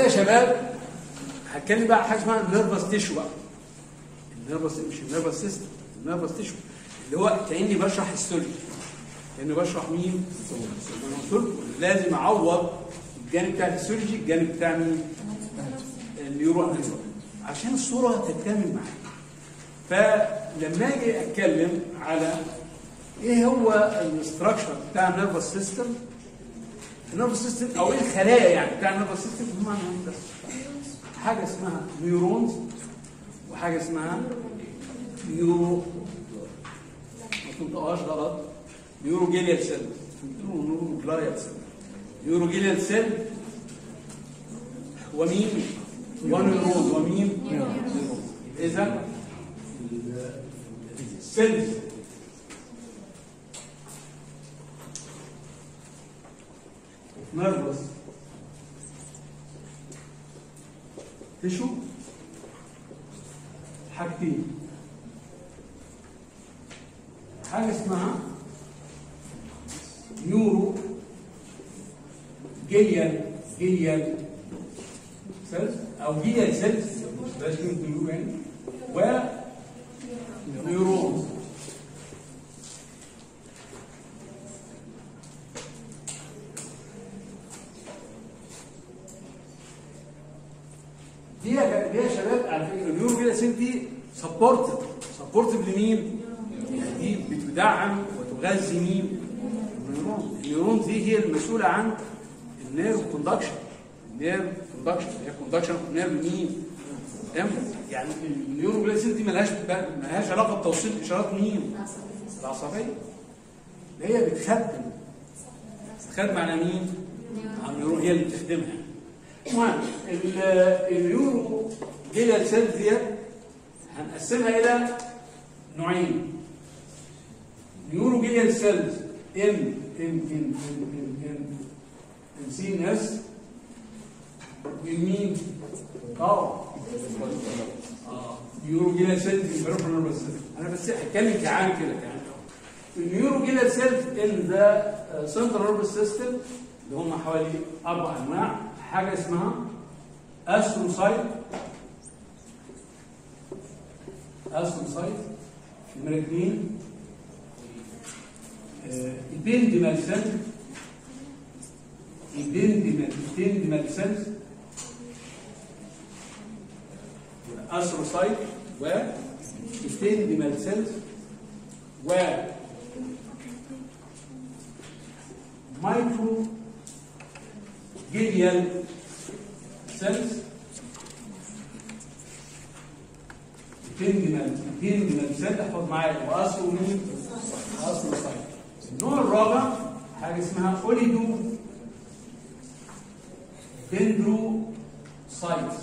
دلوقتي يا شباب هتكلم بقى عن حاجه اسمها النيرفس تيشو بقى النيرفس مش النيرفس سيستم النيرفس تيشو اللي هو كاني بشرح هيستولوجي كاني بشرح مين؟ أنا قلت لكم لازم اعوض الجانب بتاع الهيستولوجي الجانب بتاع مين؟ النيورو اناتومي عشان الصوره تكتمل معايا فلما اجي اتكلم على ايه هو الاستراكشر بتاع النيرفس سيستم النيرفس سيستم او ايه الخلايا يعني بتاع النيرفس سيستم هم عندهم بس حاجه اسمها نيورونز وحاجه اسمها نيورو ما تنطقهاش غلط نيوروجيليال سيل تقولوا نيوروجلايال سيل نيوروجيليال سيل ومين؟ ونيورون ومين؟ نيورون اذا السيلز نيرفس تشو حاجتين حاجه اسمها نيورو جيليال جيليال سيلز او جيليال سيلز بلاش نقول يعني و نيورونز دي يا دي يا شباب على فكره النيورو كده سنتي سبورتد سبورتد لمين؟ يعني دي بتدعم وتغذي مين؟ النيورون النيورون دي هي المسؤوله عن النيرف كوندكشن النيرف كوندكشن هي كوندكشن نيرف مين؟ امتى؟ يعني النيورو جلاسين دي ملهاش ملهاش علاقه بتوصيل اشارات مين؟ العصبيه اللي هي بتخدم بتخدم على مين؟ على النيورون هي اللي بتخدمها المهم ال- النيورو جيليال سيلز ديت هنقسمها الى نوعين نيورو جيليال سيلز ام ام ام ام ام ام ام سي ان اس من مين؟ اه اه نيورو جيليال سيلز البريفرال نيرفس انا بس هتكلم كعام كده يعني النيورو جيليال سيلز ان ذا سنترال نيرفس سيستم اللي هم حوالي اربع انواع حاجه اسمها استروسايت استروسايت نمرة اثنين البندمال سيل البندمال البندمال سيلز استروسايت و البندمال سيلز و مايكرو جيليال سيلز تندمل تندمل سيل احفظ معايا واصل مين؟ اصل سايت النوع الرابع حاجه اسمها اوليدو دندرو سايت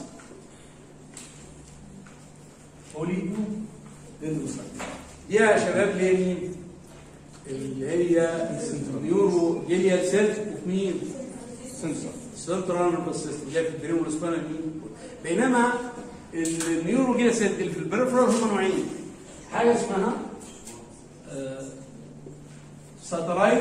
اوليدو دندرو سايت دي يا شباب ليه مين؟ اللي هي نيورو جيليال سيلز وفي مين؟ سنسور سنترال نيرفس سيستم اللي هي في البرين والسباينال مين؟ بينما النيورو جيليال سيلز اللي في البريفرال هم نوعين حاجه اسمها ساترايت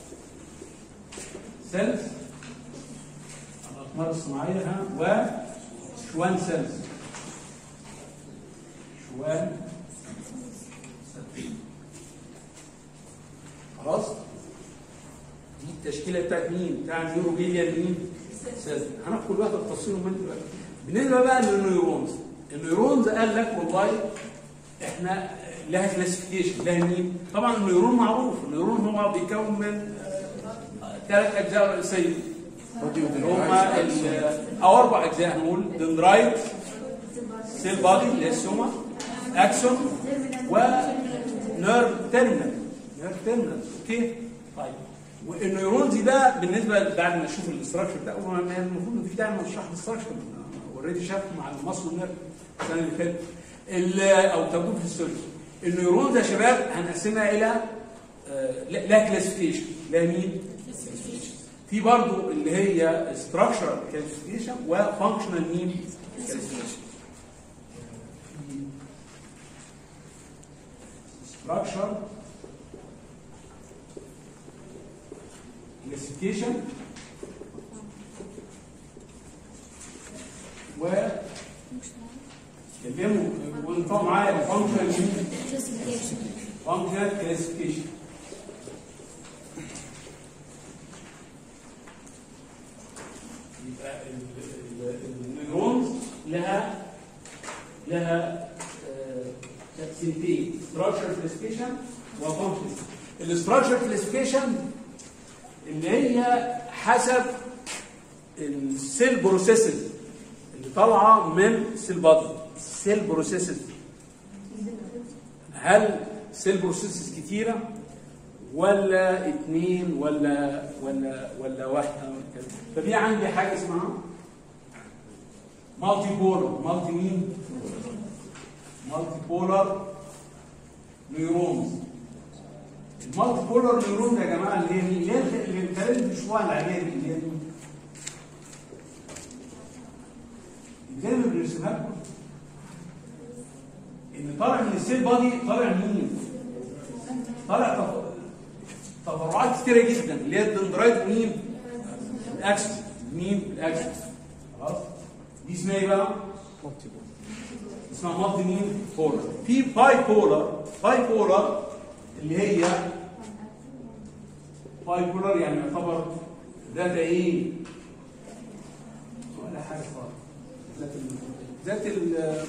سيلز الاقمار الصناعيه ها وشوان سيلز شوان خلاص دي التشكيله بتاعت مين؟ بتاع النيورو جيليال مين؟ سيلز هناخد كل واحده بتفصيله من دلوقتي بالنسبه بقى للنيورونز النيورونز قال لك والله احنا لها كلاسيفيكيشن لها مين؟ طبعا النيورون معروف النيورون هو بيتكون من ثلاث اجزاء رئيسيه اللي هم او اربع اجزاء هنقول دندرايت سيل بادي اللي هي السوما اكسون ونيرف تيرمينال نيرف تيرمينال اوكي طيب والنيورونز دي بقى بالنسبه بعد ما نشوف الاستراكشر ده المفروض ان في داعي نشرح الاستراكشر اوريدي شافه مع المصل والنيرف السنه اللي فاتت او تابوت في السيرش النيورونز يا شباب هنقسمها الى لها كلاسيفيكيشن لها مين؟ في برضو اللي هي ستراكشر كلاسيفيكيشن وفانكشنال مين؟ كلاسيفيكيشن ستراكشر كلاسيفيكيشن و كلموا وانتوا معايا فانكشنال فانكشنال كلاسيفيكيشن يبقى ال- ال- النيورونز لها لها تقسيمتين ستراكشر كلاسيفيكيشن وفانكشن الاستراكشر كلاسيفيكيشن اللي هي حسب السيل بروسيسز اللي طالعه من السيل بادي السيل بروسيسز هل سيل بروسيسز كتيره ولا اثنين ولا ولا ولا واحده ولا كذا ففي عندي حاجه اسمها مالتي بولر مالتي مين مالتي بولر نيورونز المالتي بولر نيورون ده يا جماعه اللي هي مين؟ اللي هي اللي بتتكلم بشويه العاديه دي اللي هي مين؟ زي ما بنرسمها لكم ان طالع من السيل بادي طالع مين؟ طالع تف- تفرعات كتيره جدا اللي هي الدندرايت مين؟ الاكسس مين؟ الاكسس خلاص؟ دي اسمها ايه بقى؟ اسمها مالتي مين؟ بولر في باي بولر باي بولر اللي هي باي بولر يعني يعتبر ذات ايه؟ ولا حاجه خالص ذات ال ذات ال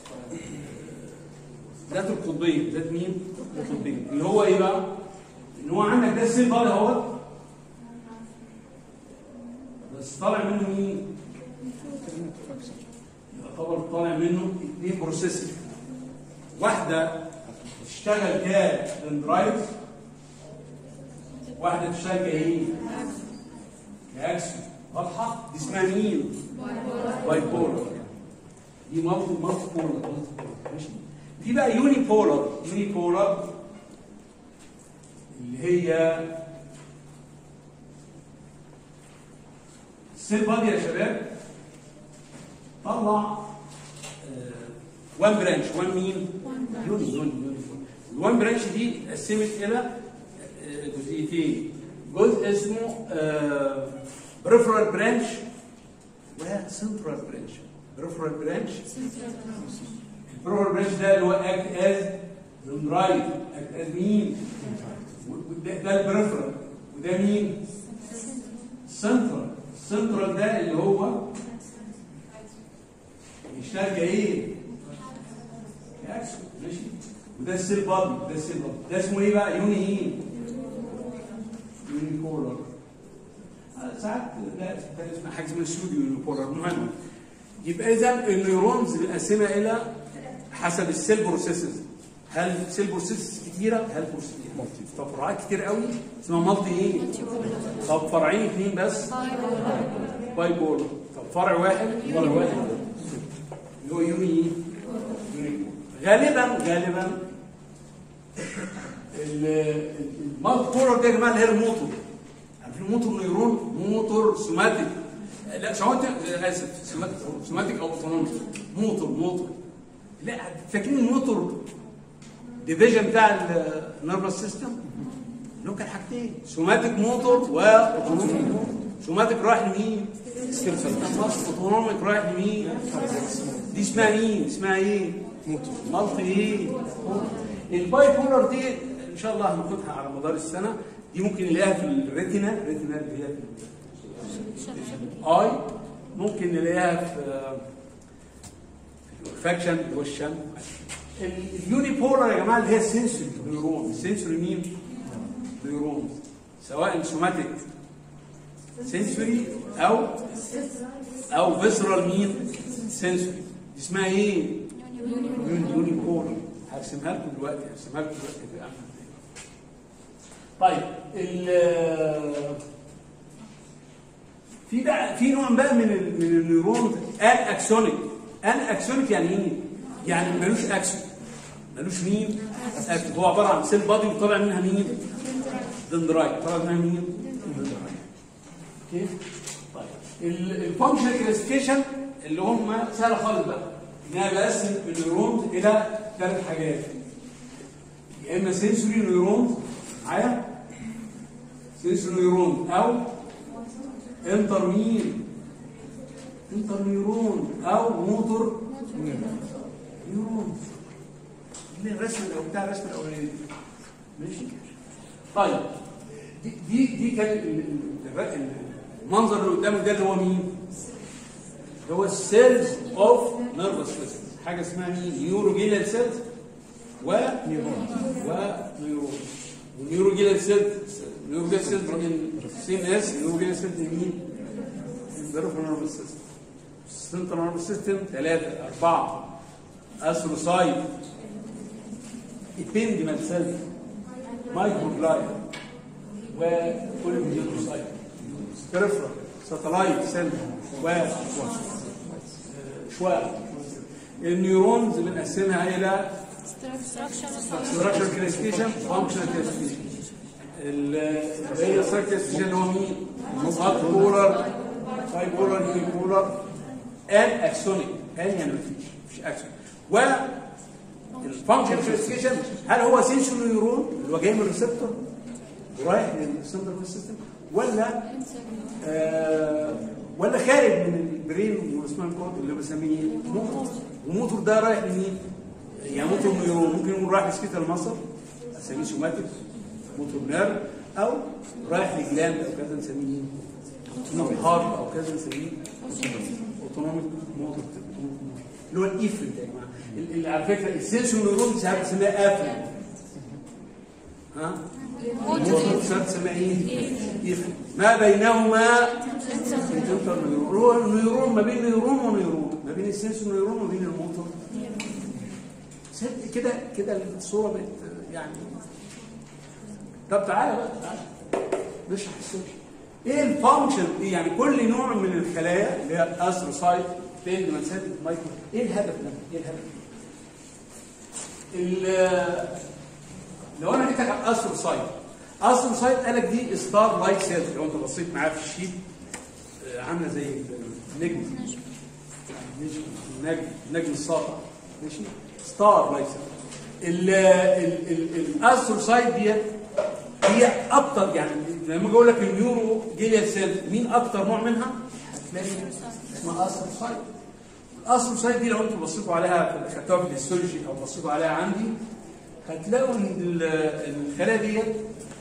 ذات القطبين ذات مين؟ القطبين اللي هو ايه بقى؟ ان هو عندك ده السيل بادي اهوت بس طالع منه مين؟ يعتبر طالع منه اثنين بروسيسور واحده تشتغل كدندرايت واحده تشتغل كايه؟ كاكسون واضحه؟ دي اسمها مين؟ باي بولر دي مالتي مالتي بولر ماشي في بقى يوني بولر يوني بولر اللي هي السيل بادي يا شباب طلع وان برانش وان مين؟ يوني يوني يوني الوان برانش دي اتقسمت الى آه، جزئيتين جزء اسمه بريفرال برانش وسنترال برانش بريفرال برانش البريفرال برانش ده اللي هو اكت از دندرايت اكت از مين؟ وده- ده البريفرال وده مين؟ سنترال السنترال ده اللي هو يشتغل كايه؟ كاكسون ماشي وده السيل بادي ده السيل بادي ده اسمه ايه بقى؟ يوني ايه؟ يوني بولر آه، ساعات لا ده اسمها حاجه اسمها سوديو يوني بولر المهم يبقى اذا النيورونز مقسمه الى حسب السيل بروسيسز هل سيل بروسيسز كتيره؟ هل بروسيسز تفرعات كتير قوي اسمها مالتي ايه؟ طب فرعين اثنين بس باي بولر طب فرع واحد فرع واحد اللي هو يوني ايه؟ يوني بولر. غالبا غالبا المالتي بولر ده يا جماعه اللي هي الموتور عارفين الموتور نيورون موتور سوماتيك لا سوماتيك اسف سوماتيك سوماتيك او اوتونوميك موتور موتور لا فاكرين الموتور ديفيجن بتاع النيرفس سيستم له كان حاجتين سوماتيك موتور واوتونوميك موتور سوماتيك رايح لمين؟ اوتونوميك رايح لمين؟ دي اسمها مين؟ اسمها ايه؟ موتور مالتي ايه؟ الباي بولر دي ان شاء الله هناخدها على مدار السنه دي ممكن نلاقيها في الريتنا الريتنا اللي هي في الاي ممكن نلاقيها في الفاكشن اللي هو الشم اليوني بولر يا جماعه اللي هي السنسوري نيورون السنسوري مين؟ نيورون سواء سوماتيك سنسوري او او فيسرال مين؟ سنسوري اسمها ايه؟ يوني يوني بولر هرسمها لكم دلوقتي هرسمها لكم دلوقتي في أعمل إزاي. طيب ال في بقى في نوع بقى من ال- من النيورون ان اكسونيك ان اكسونيك يعني ايه؟ يعني ملوش اكسون ملوش مين؟ أكسون. هو عباره عن سيل بادي وطالع منها مين؟ دندرايت طالع منها مين؟ دندرايت اوكي؟ طيب الفانكشن كلاسيفيكيشن اللي هم سهله خالص بقى ان انا بقسم النيورونز الى ثلاث حاجات يا اما سنسوري نيورونز معايا سنسوري نيورونز او انتر مين انترنيورون او موتور نيورون دي الرسم الأول- بتاع الرسم الاولاني ماشي طيب دي دي, دي كان ال- ال- ال- المنظر اللي قدامك ده اللي هو مين؟ اللي هو السيلز اوف نيرفس سيستم حاجه اسمها مين؟ نيوروجينال سيلز ونيورون ونيورون والنيوروجينال سيلز نيوروجينال سيلز من سي ان اس نيوروجينال سيلز مين؟ البيرفورال نيرفس سيستم السنترال نيرفس سيستم ثلاثه اربعه اثروسايت ابندمال سيلز مايكروجلايا وكوليميوتوسايت بريفرال ساتلايت سيل و شوية النيورونز بنقسمها الى ستراكشر كلاسيفيكيشن فانكشنال كلاسيفيكيشن اللي هي ستراكشر كلاسيفيكيشن اللي هو مين؟ مات بولر باي بولر يوني بولر ان اكسونيك ان يعني مفيش مفيش اكسون و الفانكشن كلاسيفيكيشن هل هو سنسور نيورون اللي هو جاي من الريسبتور ورايح للسنترال سيستم ولا آه ولا خارج من البرين والسباين كورد اللي بسميه موتور والموتور ده رايح لمين؟ يعني موتور نيورون ممكن يكون رايح لسكيتا المصر اسميه سوماتيك موتور نيرف او رايح لجلاند او كذا نسميه اوتونوميك هارت او كذا نسميه اوتونوميك موتور اللي هو الافرنت يا جماعه ال- ال- على فكره السنسور نيورون ساعات بنسميها افرنت ها؟ الموتور ساعات بنسميها ايه؟ افرنت ما بينهما الانتر نيورون هو النيورون ما بين نيورون ونيورون ما بين السنسور نيورون وما بين الموتور ست- كده كده الصوره بقت يعني طب تعالى بقى تعالى نشرح السيرش ايه الفانكشن ايه يعني كل نوع من الخلايا اللي هي الاستروسايت بين منسات مايكرو ايه الهدف ده؟ ايه الهدف؟ ال- لو انا جيت على الاستروسايت الاستروسايت قالك دي ستار لايك سيلز لو انت بصيت معايا في الشيت آه، عامله زي النجم نجم نجم نجم الساطع ماشي ستار لايك سيلز الاستروسايت ديت هي اكتر يعني لما اجي اقول لك النيورو جيليا سيل مين اكتر نوع منها؟ هتلاقي اسمها استروسايت الاستروسايت دي لو انتوا بصيتوا عليها في- خدتوها في الهيستولوجي او بصيتوا عليها عندي هتلاقوا ان ال- الخلايا ديت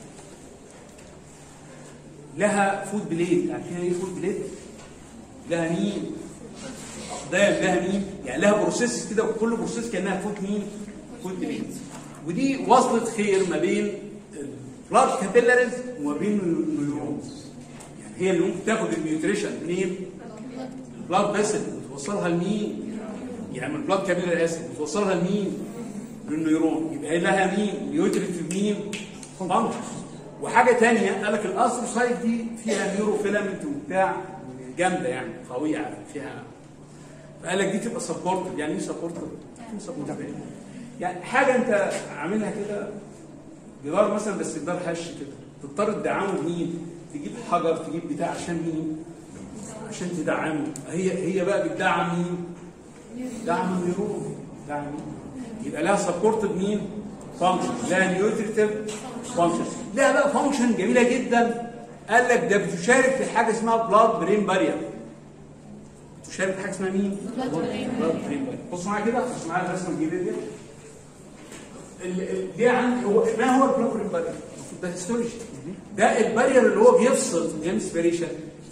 لها فود بليد عارفين ايه فود بليد؟ لها مين؟ اقدام لها مين؟ يعني لها بروسيس كده وكل بروسيس كانها فود مين؟ فود بليد ودي وصلت خير ما بين البلاد كابيلاريز وما بين النيورونز يعني هي اللي ممكن تاخد النيوتريشن منين؟ البلاد فيسل وتوصلها لمين؟ يعني من البلاد كابيلاري اسيد وتوصلها لمين؟ للنيورون يبقى لها مين؟ نيوتريتيف مين؟ فانكشن وحاجه ثانيه قال لك الاستروسايت دي فيها نيورو فيلامنت وبتاع جامده يعني قويه يعني فيها فقال لك دي تبقى سبورتد يعني ايه سبورتد؟ سبورتد يعني حاجه انت عاملها كده جدار مثلا بس جدار هش كده تضطر تدعمه بمين؟ تجيب حجر تجيب بتاع عشان مين؟ عشان تدعمه هي هي بقى بتدعم مين؟ دعم النيورون دعم مين؟ يبقى لها سبورت بمين؟ فانكشن لها نيوتريتيف فانكشن لها بقى فانكشن جميله جدا قال لك ده بتشارك في حاجه اسمها بلاد برين بارير تشارك في حاجه اسمها مين؟ Blood brain بلاد برين بارير بص معايا كده بص معايا الرسمه الجديده دي ال- ال- دي عندي هو ما هو البلاد برين بارير؟ المفروض ده هيستولوجي ده البارير اللي هو بيفصل الانسبيريشن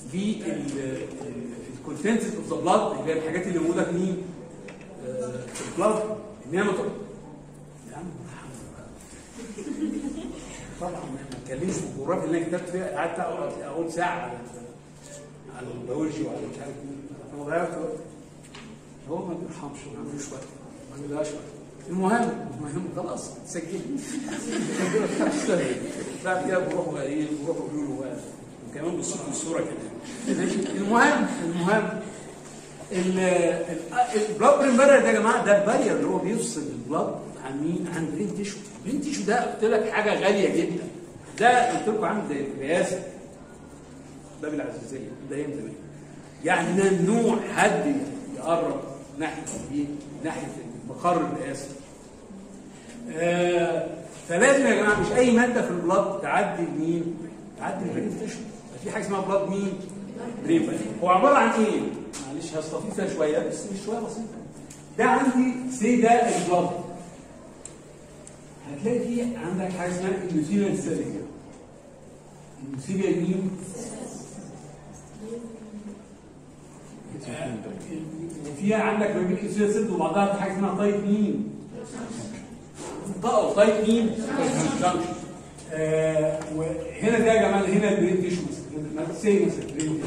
بالكونتنت اوف ذا بلاد اللي هي الحاجات اللي موجوده في مين؟ آه، في البلاد انها ما تق- يا عم طبعا ما اتكلمش في الجغرافيا اللي انا كتبت فيها قعدت اقعد اقول ساعه على على البيولوجي وعلى مش عارف مين انا ضيعت وقت هو ما بيرحمش ما عندوش وقت ما عندهاش وقت المهم المهم خلاص سجل بعد كده بروحوا ايه بروحوا يقولوا بقى وكمان بالصوت والصوره كمان ماشي المهم المهم ال- ال- البلاد برين بارير ده يا جماعه ده البارير اللي هو بيفصل البلاد عن مين؟ عن برين تيشو برين تيشو ده قلت لك حاجه غاليه جدا ده قلت لكم عامل زي الرئاسه باب العزيزيه ده ايام زمان يعني ده ممنوع حد يقرب ناحيه ايه؟ ناحيه مقر الرئاسه آه فلازم يا جماعه مش اي ماده في البلاد تعدي لمين؟ تعدي البرين تيشو في حاجه اسمها بلاد مين؟ برين بارير هو عباره عن ايه؟ معلش هستفيد فيها شويه بس مش شويه بسيطه ده عندي سي ده البلد هتلاقي فيه عندك حاجه اسمها اندوثيليال سيل اندوثيليال مين؟ وفيها عندك ما بين الاندوثيليال سيل وبعضها في حاجه اسمها تايب مين؟ طاقه تايب مين؟ جانكشن آه وهنا ده يا جماعه هنا البرين تيشو مثلا سي مثلا برين تيشو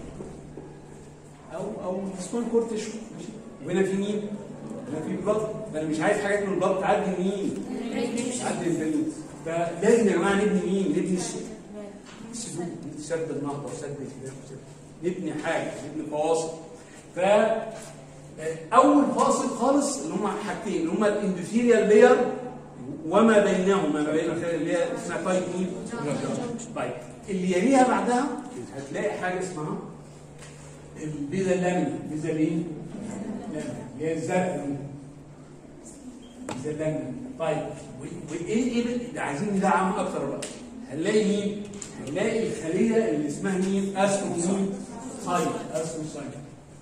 او او سبون كور تيشو ماشي وهنا في مين؟ هنا في بلاد ده انا مش عايز حاجات من البلاد تعدي مين؟ تعدي البرين فلازم يا جماعه نبني مين؟ نبني السدود نبني سد النهضه وسد الكلام نبني حاجه نبني فواصل ف اول فاصل خالص اللي هم حاجتين اللي هم الاندوثيريال لير وما بينهما ما بين الخلايا اللي هي اسمها تايب مين؟ طيب اللي يليها بعدها هتلاقي حاجه اسمها البيزا لامينا بيزا مين؟ لامينا اللي هي الزرقاء دي بيزا لامينا طيب و- وايه ايه اللي عايزين ندعم اكتر بقى هنلاقي مين؟ هنلاقي الخليه اللي اسمها مين؟ استرو مين؟ سايت استرو سايت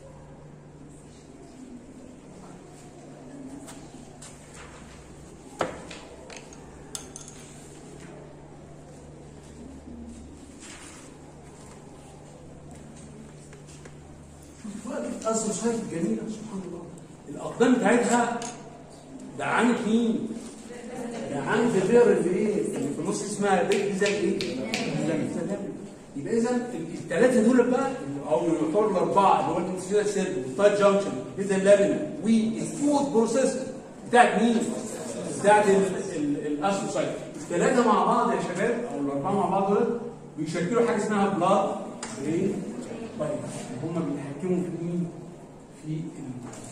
أصل صيف جميلة سبحان الله الأقدام بتاعتها دعمت مين؟ دعمت الرير اللي إيه؟ اللي في النص اسمها بيت زي إيه؟ زي يبقى إذا الثلاثة دول بقى أو يعتبروا الأربعة اللي هو الانسيولا سيل والتايت جانكشن بيزا لامينا والفود بروسيس بتاعت مين؟ بتاعت الأصل صيف الثلاثة مع بعض يا شباب أو الأربعة مع بعض دول بيشكلوا حاجة اسمها بلاد إيه؟ طيب هم بيتحكموا في مين؟ في ال...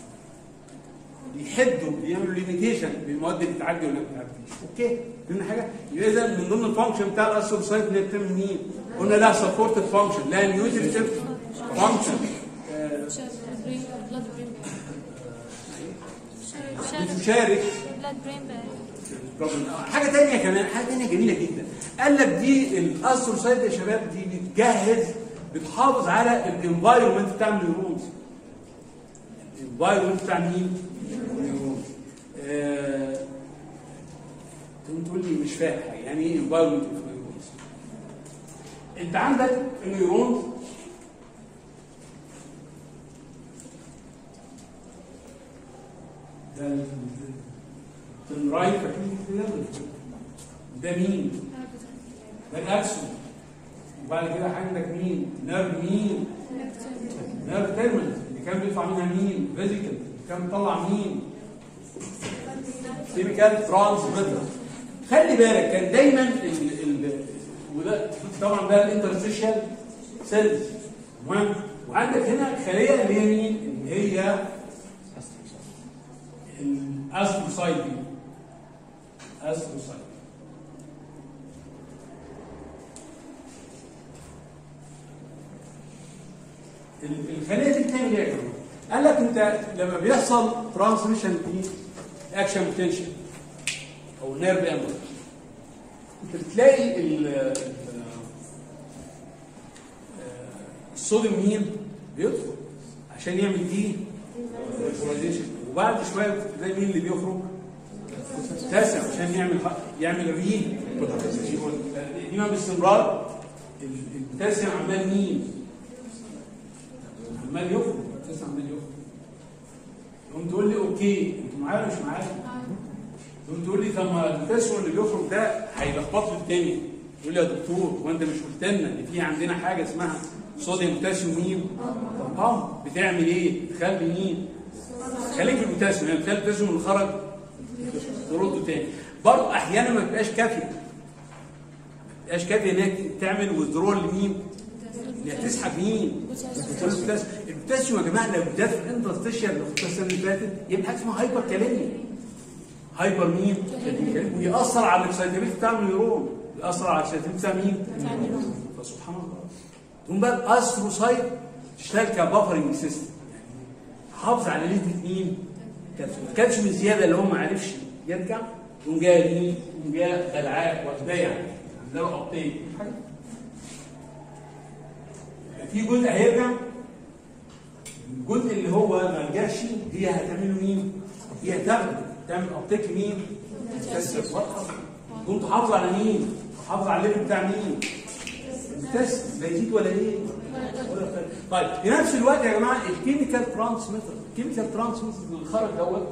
بيحدوا بيعملوا ليميتيشن للمواد اللي بتعدي ولا ما بتعديش اوكي فهمنا حاجه يبقى اذا من ضمن الفانكشن بتاع الاسوسايت اللي بتعمل مين؟ قلنا لها سبورتد فانكشن لها نيوتريتيف فانكشن blood brain بتشارك blood brain barrier حاجه ثانيه كمان حاجه ثانيه جميله جدا قال لك دي الاسوسايت يا شباب دي بتجهز بتحافظ على الانفايرمنت بتاع النيورونز الانفايرمنت بتاع مين؟ النيورونز آه... تقول لي مش فاهم حاجه يعني ايه انفايرمنت اوف نيورونز؟ انت عندك النيورونز ده ال- الرايت فاكرين كده ده مين؟ ده الاكسون وبعد كده عندك مين؟ نيرف مين؟ نيرف تيرمينال اللي كان بيطلع منها مين؟ فيزيكال اللي كان بيطلع مين؟ كيميكال ترانسميتر خلي بالك كان دايما ال ال وده طبعا ده الانترستيشال سيلز تمام وعندك هنا خليه اللي هي مين؟ اللي هي الاستروسايت دي استروسايت ال- الخليه دي بتعمل ايه يا جماعه؟ قال لك انت لما بيحصل ترانسميشن في اكشن بوتنشال او نيرف امبر انت بتلاقي ال- ال- الصوديوم مين بيدخل عشان يعمل دي بولاريزيشن وبعد شويه بتلاقي مين اللي بيخرج تاسع عشان يعمل يعمل ري هنا باستمرار ال- البوتاسيوم عمال مين عمال يخرج البوتاسيوم عمال يخرج تقوم تقول لي اوكي انتوا معايا ولا مش معايا تقوم تقول لي طب ما البوتاسيوم اللي بيخرج ده هيلخبط لي الدنيا يقول لي يا دكتور هو انت مش قلت لنا ان في عندنا حاجه اسمها صوديوم بوتاسيوم مين؟ طب بتعمل ايه؟ بتخلي مين؟ خليك في البوتاسيوم يعني بتخلي البوتاسيوم اللي خرج ترده تاني برضه احيانا ما بتبقاش كافيه ما بتبقاش كافيه انك تعمل وذرول لمين؟ انك تسحب مين؟ البوتاسيوم البوتاسيوم يا جماعه لو ده في الانترستيشن اللي في السنه اللي فاتت يبقى حاجه اسمها هايبر كاليميا هايبر مين؟ كاليميا. ويأثر على الاكسيتابيلتي بتاع النيورون يأثر على الاكسيتابيلتي بتاع مين؟ فسبحان الله ثم بقى الاستروسايت تشتغل كبفرنج سيستم حافظ على نسبه مين؟ كالسيوم الكالسيوم الزياده اللي هو ما عرفش يرجع يقوم جاي مين؟ يقوم جاي خلعاه واخداه يعني عامله له ابطيل في جزء هيرجع الجزء اللي هو ما رجعش هي هتعمله مين؟ هي هتاخده تعمل ابتيك مين؟ تست واضحه تقوم تحافظ على مين؟ تحافظ على الليفل بتاع مين؟ التست لا يزيد ولا ايه؟ ولا يقل. طيب في نفس الوقت يا جماعه الكيميكال ترانسميتر الكيميكال ترانسميتر اللي خرج دوت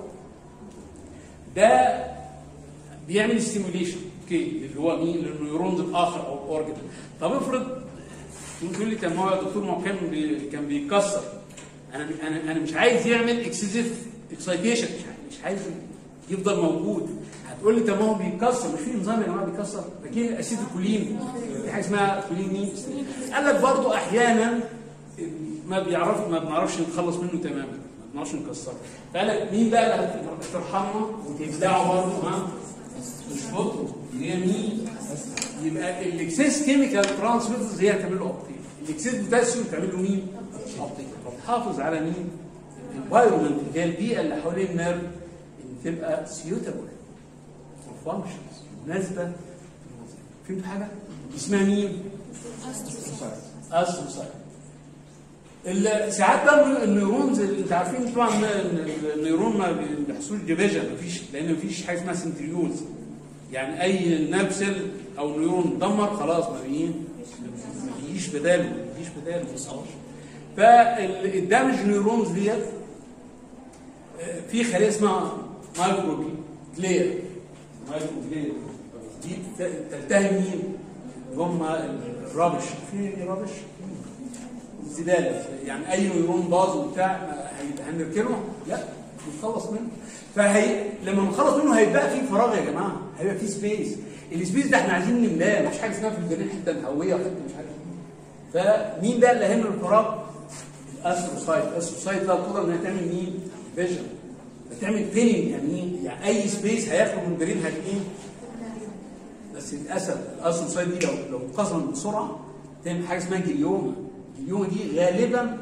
ده بيعمل ستيموليشن اوكي اللي هو مين؟ للنيورونز الاخر او الاورجن طب افرض تقول لي طب ما هو يا دكتور ما هو كان بي كان بيكسر انا انا انا مش عايز يعمل اكسسيف اكسايتيشن مش عايز يفضل موجود هتقول لي طب ما هو بيكسر مش في انزيم يا جماعه بيكسر لكن اسيد الكولين في حاجه اسمها كولين مين قال لك برضه احيانا ما بيعرف ما بنعرفش نتخلص منه تماما ما بنعرفش نكسره فقال لك مين بقى اللي هترحمنا وتبدعه برضه ها تشفطه اللي هي مين يبقى الاكسس كيميكال ترانسميترز هي هتعمل له ابتيك الاكسس بوتاسيوم تعمل له مين ابتيك فتحافظ على مين الانفايرمنت اللي هي البيئه اللي حوالين النيرف ان تبقى سيوتابل فانكشنز مناسبه فهمتوا حاجه اسمها مين استروسايت ال- ساعات بقى النيورونز اللي انت عارفين طبعا ان النيورون ما بيحصلش ديفيجن مفيش لان مفيش حاجه اسمها سنتريولز يعني اي ناب سيل او نيورون دمر خلاص ما بيه ما بيجيش بداله ما بيجيش بداله ما بيصورش فالدامج نيورونز ديت آه، في خليه اسمها مايكرو جليا مايكرو جليا دي بت- تلتهم مين؟ هم الرابش في رابش زباله يعني اي نيرون باظ وبتاع ما هي- هنركنه لا نخلص منه فهي لما نخلص منه هيبقى في فراغ يا جماعه هيبقى في سبيس السبيس ده احنا عايزين نملاه مفيش حاجه اسمها في الجنين حته مهويه وحته مش عارف ايه فمين بقى اللي هيملى الفراغ؟ الاستروسايت الاستروسايت ده القدره انها تعمل مين؟ فيجن تعمل بيننج يعني ايه؟ يعني اي سبيس هياخده من الجرين هتلاقيه بس للاسف الاستروسايت دي لو لو انقسمت بسرعه تعمل حاجه اسمها جليوما الجليوما دي غالبا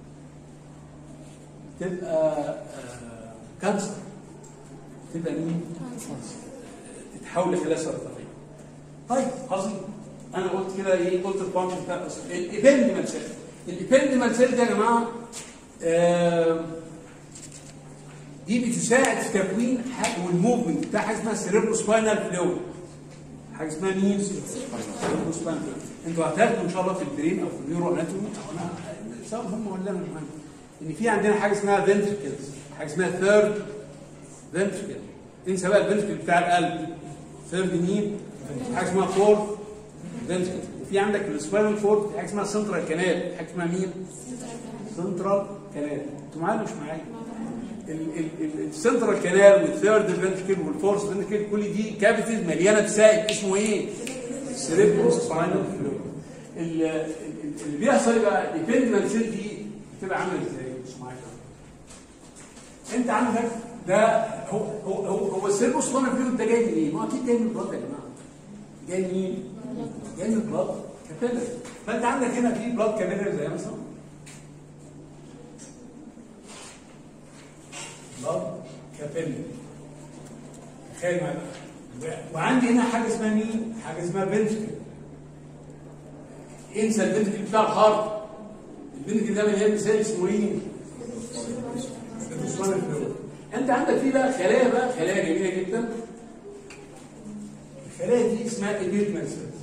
تبقى آه، كانسر تبقى مين؟ تتحول لخلايا سرطانيه. طيب عظيم انا قلت كده ايه قلت الفانكشن بتاع الابندمال سيل الابندمال سيل ده يا جماعه آه، دي بتساعد في تكوين حاجه والموفمنت بتاع حاجه اسمها سيريبرو سباينال فلويد حاجه اسمها مين؟ سيريبرو سباينال فلويد انتوا هتاخدوا ان شاء الله في البرين او في النيورو اناتومي او انا سواء هم ولا انا مش مهم ان في عندنا حاجه اسمها فنتركلز حاجه اسمها ثيرد فنتركل انسى بقى الفنتركل بتاع القلب ثيرد مين؟ حاجه اسمها فورث فنتركل وفي عندك السباينال فورد في حاجه اسمها سنترال كانال حاجه اسمها مين؟ سنترال كانال انتوا معايا ولا مش معايا؟ السنترال كانال والثيرد فنتركل والفورث فنتركل كل دي كافيتيز مليانه بسائل اسمه ايه؟ سيريبرو سباينال فلويد ال- ال- اللي بيحصل بقى الابندمال سيل دي بتبقى عامله ازاي؟ بص معايا انت عندك ده هو هو هو, هو السيربو سباينال فلويد ده جاي منين؟ ما هو اكيد جاي من البلد يا جماعه جاي منين؟ جاي من البلد كابيلر فانت عندك هنا في بلاد كابيلر زي مثلا بلاد كابيلر تخيل معايا بقى. وعندي هنا حاجه اسمها مين؟ حاجه اسمها فنتركل انسى الفنتركل بتاع الهارت الفنتركل ده مليان مثال اسمه ايه؟ الفوسفوريك فلويد. انت عندك فيه بقى خلايا بقى خلايا جميله جدا الخلايا دي اسمها ايبيتمنت سيلز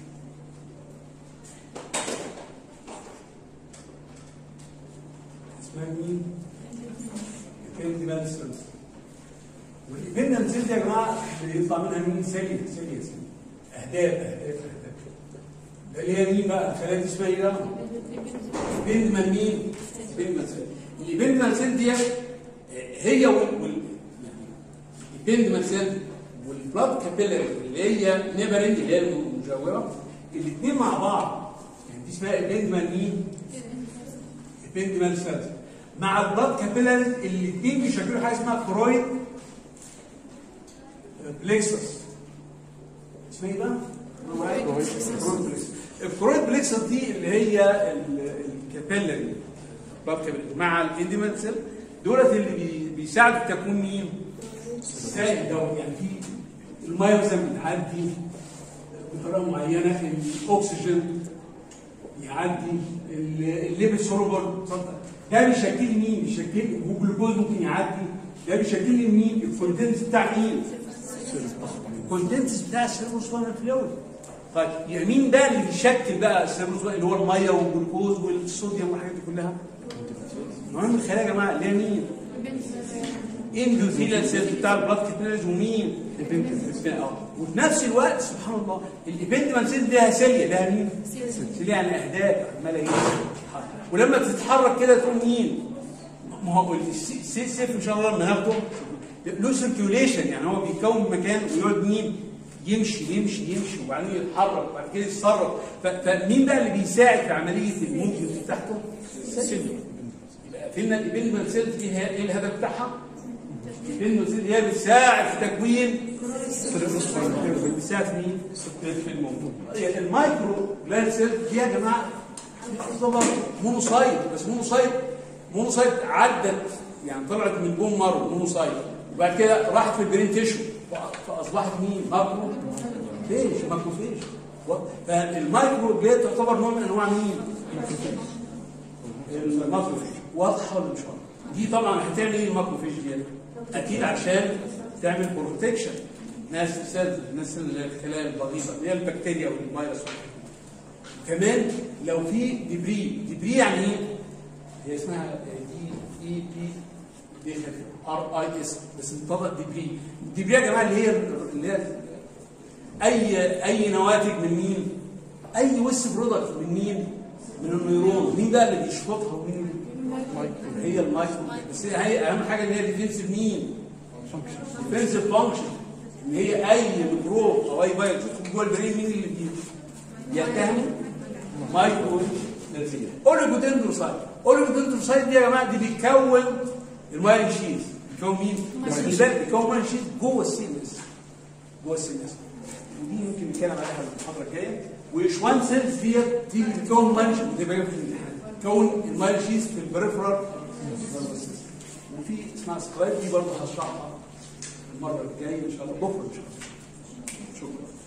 اسمها مين؟ ايبيتمنت سيلز والايبيتمنت سيلز دي يا جماعه بيطلع منها مين؟ سيليا سيليا سيليا اهداف اهداف اهداف ده اللي هي مين بقى؟ الخلايا دي اسمها ايه بقى؟ بيندمان مين؟ بيندمان سيل البيندمان سيل دي هي وال وال البيندمان سيل والبلاد كابيلاري اللي هي نيبرنج اللي هي المجاوره الاثنين مع بعض يعني دي اسمها البيندمان مين؟ البيندمان سيل مع البلاد كابيلاري الاثنين بيشكلوا حاجه اسمها كرويد بليكسس اسمها ايه بقى؟ كرويد بليكسس الكرويد بليكسس دي اللي هي ال- الكابيلاري بلاد كابيلاري مع الانديمنت سيل دولت اللي بي- بيساعدوا في تكوين مين؟ السائل دوت يعني في الميه مثلا بتعدي بطريقه معينه الاكسجين يعدي ال- الليبيد سولوبل اتفضل ده بيشكل مين؟ بيشكل جلوكوز ممكن يعدي ده بيشكل لي مين؟ الكونتنتس بتاع مين؟ الكونتنتس بتاع السيروسبانال فلويد طيب يعني مين ده اللي بيشكل بقى السيروسبانال اللي هو الميه والجلوكوز والصوديوم والحاجات دي كلها؟ المهم الخلايا يا جماعه اللي هي مين؟ اندوثيليال سيلز بتاع البلاد كابيلاريز ومين؟ اه وفي نفس الوقت سبحان الله الابندمان سيلز ليها سيليا لها مين؟ سيليا يعني اهداف ملايين ولما تتحرك كده تقول مين؟ ما هو السي- السيف ان شاء الله لما ناخده له سيركيوليشن يعني هو بيكون مكان ويقعد مين؟ يمشي يمشي يمشي وبعدين يتحرك وبعد كده يتصرف ف- فمين بقى اللي بيساعد في عمليه الموفمنت بتاعته؟ السيل يبقى فينا الابندمان سيلز دي هي ايه الهدف بتاعها؟ الابندمان سيلز هي بتساعد في تكوين بتساعد في مين؟ في الموضوع المايكرو جلاند سيلز دي يا جماعه تعتبر مونوسايت بس مونوسايت مونوسايت عدت يعني طلعت من بون مارو مونوسايت وبعد كده راحت في البرين تيشو فاصبحت مين؟ ماكرو فيش ماكرو فيش فالمايكرو جلاند تعتبر نوع من انواع مين؟ الماكروفيج واضحه ولا مش واضحه؟ دي طبعا هتعمل ايه الماكروفيج دي؟ اكيد عشان تعمل بروتكشن ناس سيلز الناس اللي الخلايا البغيضه اللي هي البكتيريا والفيروس كمان لو في ديبري ديبري يعني ايه؟ هي اسمها دي اي بي دي ار اي اس بس بتنطق ديبري الديبري يا جماعه اللي هي اللي هي اي اي نواتج من مين؟ اي ويست برودكت من مين؟ من النيرون مين بقى اللي بيشفطها ومين هي المايكرو بس هي هي اهم حاجه ان هي ديفنسيف مين؟ ديفنسيف فانكشن ان هي اي ميكروب او اي فيروس تدخل جوه البرين مين اللي بي- بيتهم؟ مايكرو اوليجودندروسايت اوليجودندروسايت دي يا جماعه دي بتكون المايلين شيز بتكون مين؟ بس خلي بالك بتكون مايلين شيز جوه السيلز جوه السيلز ودي ممكن نتكلم عليها في المحاضره الجايه وشوان سيلز ديت دي بتكون مايلين شيز دي بقى في الامتحان تكون المايلين شيز في البريفرال وفي اسمها سكلايد دي برضه هشرحها المره الجايه ان شاء الله بكره ان شاء الله شكرا